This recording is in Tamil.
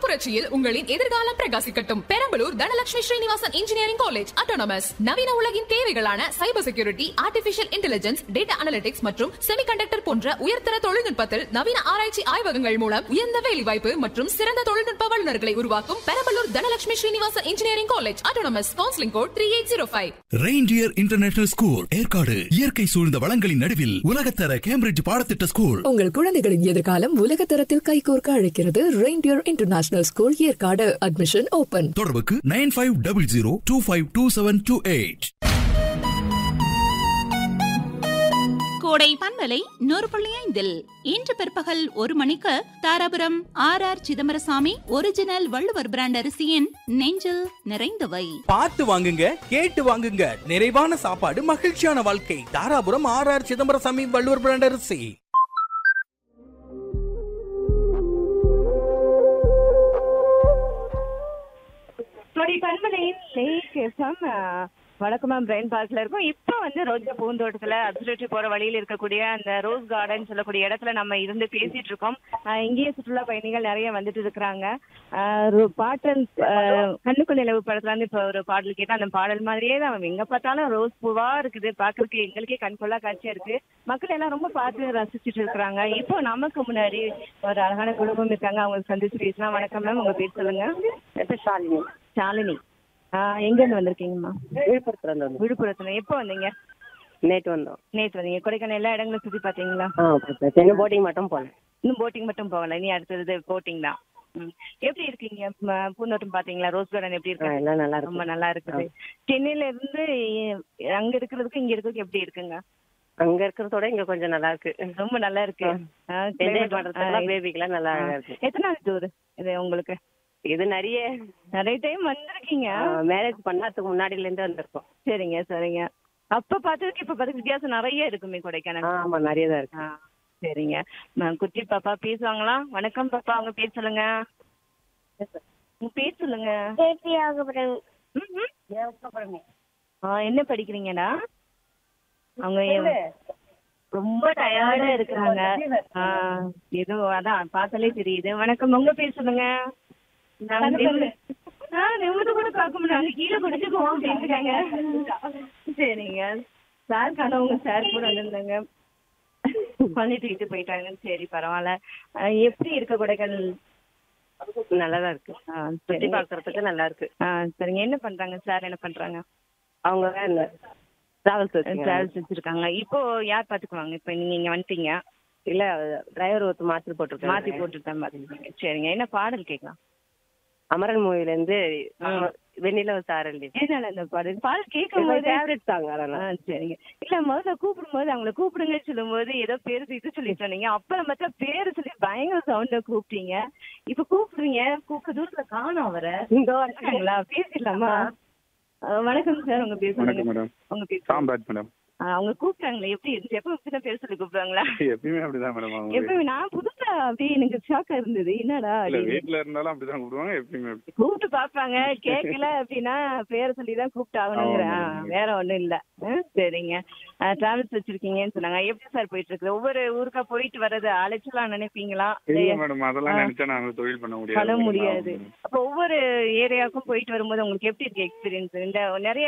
புரட்சியில் உங்களின் எதிர்காலம் பிரகாசிக்கட்டும் Perambalur Dhanalakshmi Srinivasan engineering college autonomous நவீன உலகின் தேவைகளான cyber security artificial intelligence data analytics மற்றும் செமிகண்டக்டர் போன்ற உயர்தர தொழில்நுட்பத்தில் நவீன ஆராய்ச்சி ஆய்வகங்கள் மூலம் உயர்ந்த வேலைவாய்ப்பு மற்றும் சிறந்த தொழில்நுட்ப வல்லுநர்களை உருவாக்கும் Perambalur Dhanalakshmi Srinivasan engineering college autonomous counselling code three eight zero five Reindeer International School Yercaud இயற்கை சூழ்ந்த வளங்களின் நடுவில் உலகத்தர கேம்பிரிட்ஜ் பாடத்திட்ட ஸ்கூல் உங்கள் குழந்தைகளின் எதிர்காலம் உலக தரத்தில் கைகோர்க்க அழைக்கிறது Reindeer International School Yercaud admission open தொடர்புக்கு nine five double zero two five two seven two eight Kodai பண்பலை நூறு புள்ளி ஐந்தில் இன்று பிற்பகல் ஒரு மணிக்கு Dharapuram R R Chidambarasamy original Valluvar brand அரிசியின் நெஞ்சில் நிறைந்தவை பார்த்து வாங்குங்க கேட்டு வாங்குங்க நிறைவான சாப்பாடு மகிழ்ச்சியான வாழ்க்கை Dharapuram R R Chidambarasamy Valluvar brand அரிசி சாரி பண்பலையின் லேக் எஃப்எம் வழக்கமா பிரெயின் பார்க்ல இருக்கும் இப்போ வந்து ரோஜா பூந்தோட்டத்துல அப்சர்வேட்டரி போற வழியில் இருக்கக்கூடிய அந்த ரோஸ் கார்டன் சொல்லக்கூடிய இடத்துல நம்ம இருந்து பேசிட்டு இருக்கோம் ஆஹ் இங்கேயே சுற்றுலா பயணிகள் நிறைய வந்துட்டு இருக்கிறாங்க ஆஹ் ஒரு பாட்டல் ஆஹ் கண்ணுக்குள் நிலவு படத்துல இருந்து இப்போ ஒரு பாடல் கேட்டா அந்த பாடல் மாதிரியே தான் எங்க பார்த்தாலும் ரோஸ் பூவா இருக்குது பாக்குறதுக்கு எங்களுக்கே கண்கொள்ளா காட்சியா இருக்கு மக்கள் எல்லாம் ரொம்ப பார்த்து ரசிச்சுட்டு இருக்கிறாங்க இப்போ நமக்கு முன்னாடி ஒரு அழகான குடும்பம் இருக்காங்க அவங்க சந்திச்சு பேசலாம் வணக்கம் மேம் உங்க பேர் சொல்லுங்க ஷாலினி ஷாலினி ஆஹ் எங்க இருந்து வந்திருக்கீங்கம்மா விழுப்புரத்துல இருந்து வந்தோம். விழுப்புரத்துல எப்போ வந்தீங்க நேத்து வந்தோம் நேத்து வந்தீங்க கொடைக்கானல் எல்லா இடங்களும் சுத்தி பாத்தீங்களா ஆ பார்த்தேன். சின்ன போட்டிங் மட்டும் போனேன் இன்னும் போட்டிங் மட்டும் போகல இனி அடுத்தது போட்டிங் தான் ம். எப்படி இருக்கீங்க ம- பூந்தோட்டம் பாத்தீங்களா ரோஸ் கார்டன் எப்படி ஆ, இருக்கு எல்லாம் நல்லா ரொம்ப இருக்கு நல்லா இருக்குது சென்னையில இருந்து இ- அங்க இருக்கிறதுக்கு இங்க இருக்கிறதுக்கு எப்படி இருக்குங்க அங்க இருக்கிறதோட இங்க கொஞ்சம் நல்லா இருக்கு ரொம்ப நல்லா இருக்கு ஆ, என்ஜாய் climate- பண்றதுக்கெல்லாம் ஆ, பேபிக்கெல்லாம் நல்லா அழகா இருக்கு எத்தனாவது டூர் இது உங்களுக்கு இது நிறைய நிறைய டைம் வந்திருக்கீங்க மேரேஜ் பண்ணாதுக்கு முன்னாடில இருந்து வந்திருக்கோம் சரிங்க சரிங்க அப்ப பார்த்ததுக்கு இப்ப பார்த்ததுக்கு வித்தியாசம் நிறைய இருக்குமே கொடைக்கானல் ஆ, ஆமா நிறைய தான் இருக்கு ஆ, சரிங்க ம, குட்டி பாப்பா பேசுவாங்களா வணக்கம் பாப்பா அவங்க பேர் சொல்லுங்க உங்க பேர் சொல்லுங்க ம், ம். ஆ, என்ன படிக்கிறீங்கடா அவங்க எ- ரொம்ப டயர்டா இருக்கிறாங்க ஆ, ஏதோ அதான் பார்த்தாலே தெரியுது வணக்கம் உங்க பேர் சொல்லுங்க நாங்க நிமிர்ந்து- ஆ, நிமிர்ந்து கூட பார்க்க முடியாது கீழே குடிச்சுக்குவோம் அப்படின்ட்டுருக்காங்க சரிங்க சார் கனவுங்க சார் கூட வந்திருந்தாங்க குழந்தை தூக்கிட்டு போயிட்டாங்க சரி பரவாயில்ல ஆ, எப்படி இருக்க கொடைக்கானல் நல்லா தான் இருக்கு ஆ, சுத்தி சரிங்க. பாக்குறதுக்கு நல்லா இருக்கு ஆ, சரிங்க என்ன பண்றாங்க சார் என்ன பண்றாங்க அவங்க இந்த டிராவல்ஸ் டிராவல்ஸ் வச்சிருக்காங்க இப்போ யார் பாத்துக்குவாங்க இப்போ நீங்க இங்க வந்துட்டீங்க இல்ல டிரைவர் ஒருத்தர் மாத்தி போட்டிருக்காங்க மாத்தி போட்டுட்டு தான் பாத்துக்கீங்க சரிங்க என்ன பாடல் கேட்கலாம் அமரன் மூவில இருந்து ம். வெண்ணிலவ சாரல் எதனால இந்த பாடல் பாடல் கேட்கும் போது ஃபேவரட் சாங் ஆ, அதெல்லாம் சரிங்க இல்ல முதல்ல கூப்பிடும் போது அவங்கள கூப்பிடுங்கன்னு சொல்லும்போது ஏதோ பேரு இது சொல்லி சொன்னீங்க அப்புறம் பார்த்தா பேரு சொல்லி பயங்கர சவுண்ட கூப்பிட்டீங்க இப்ப கூப்பிடுறீங்க கூப்பிட்ட தூரத்துல காணும் அவரை இந்த வணக்கங்களா பேசிடலாமா ஆ, வணக்கம் சார் உங்க பேர் வணக்கம் சொல்லுங்க மேடம் உங்க பேர் சொல்லுங்க. சாம்ராஜ் மேடம் ஆ, அவங்க கூப்பிட்டாங்களே எப்படி இருந்துச்சு எப்ப இப்படிதான் பேர் சொல்லி கூப்பிடுவாங்களா எப்பயுமே அப்படிதான் மேடம் அவங்க எப்ப நான் புதுசா அப்படியே எனக்கு ஷாக்கா இருந்தது என்னடா இல்ல அப்படின்னு. வீட்ல இருந்தாலும் அப்படிதான் கூப்பிடுவாங்க எப்பயுமே அப்படி. கூப்பிட்டு பாப்பாங்க கேட்கல அப்படின்னா பேரை சொல்லி தான் கூப்பிட்டு ஆகணுங்கிற ஆமா, ஆ, ஆமா. வேற ஒண்ணும் இல்ல ஆ, சரிங்க டிராவல்ஸ் வச்சிருக்கீங்கன்னு சொன்னாங்க எப்படி சார் போயிட்டு இருக்குது ஒவ்வொரு ஊருக்கா போயிட்டு வர்றது அலைச்சலாம் நினைப்பீங்களா இல்ல மேடம் அதெல்லாம் ஆ. நினைச்சா நாங்க தொழில் பண்ண முடியாது பண்ண மேடம். முடியாது ஆமா. அப்ப ஒவ்வொரு ஏரியாவுக்கும் போயிட்டு வரும்போது உங்களுக்கு எப்படி இருக்கு எக்ஸ்பீரியன்ஸ் இந்த நிறைய